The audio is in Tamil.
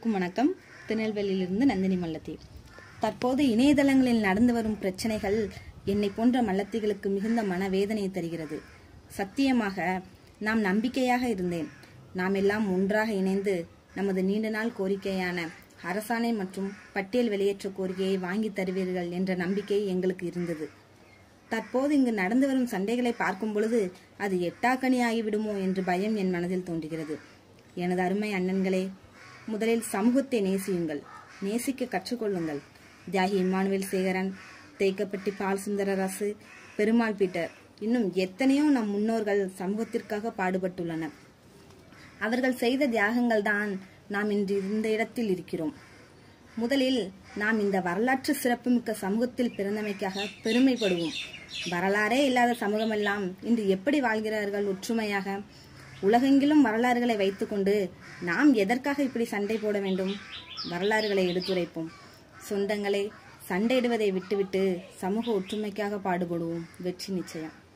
அனைவருக்கும் வணக்கம் திருநெல்வேலியிலிருந்து நந்தினி மல்லத்தி தற்போது இணையதளங்களில் நடந்து வரும் பிரச்சனைகள் என்னை போன்ற மல்லத்திகளுக்கு மிகுந்த மனவேதனையை தருகிறது சத்தியமாக நாம் நம்பிக்கையாக இருந்தேன் நாம் எல்லாம் ஒன்றாக இணைந்து நமது நீண்ட நாள் கோரிக்கையான அரசாணை மற்றும் பட்டியல் வெளியேற்ற கோரிக்கையை வாங்கி தருவீர்கள் என்ற நம்பிக்கை எங்களுக்கு இருந்தது தற்போது இங்கு நடந்து வரும் சண்டைகளை பார்க்கும் பொழுது அது எட்டாக்கணி ஆகிவிடுமோ என்று பயம் என் மனதில் தோன்றுகிறது எனது அருமை அண்ணன்களே முதலில் சமூகத்தை நேசியுங்கள் நேசிக்க கற்றுக்கொள்ளுங்கள் தியாகி Immanuel Sekaran Thekkapatti Paul Sundararasu Perumal Peter இன்னும் எத்தனையோ நம் முன்னோர்கள் சமூகத்திற்காக பாடுபட்டுள்ளனர் அவர்கள் செய்த தியாகங்கள் தான் நாம் இன்று இந்த இடத்தில் இருக்கிறோம் முதலில் நாம் இந்த வரலாற்று சிறப்புமிக்க சமூகத்தில் பிறந்தமைக்காக பெருமைப்படுவோம் வரலாறே இல்லாத சமூகமெல்லாம் இன்று எப்படி வாழ்கிறார்கள் ஒற்றுமையாக உலகெங்கிலும் வரலாறுகளை வைத்துக்கொண்டு நாம் எதற்காக இப்படி சண்டை போட வேண்டும் வரலாறுகளை எடுத்துரைப்போம் சொந்தங்களே சண்டையிடுவதை விட்டுவிட்டு சமூக ஒற்றுமைக்காக பாடுபடுவோம் வெற்றி நிச்சயம்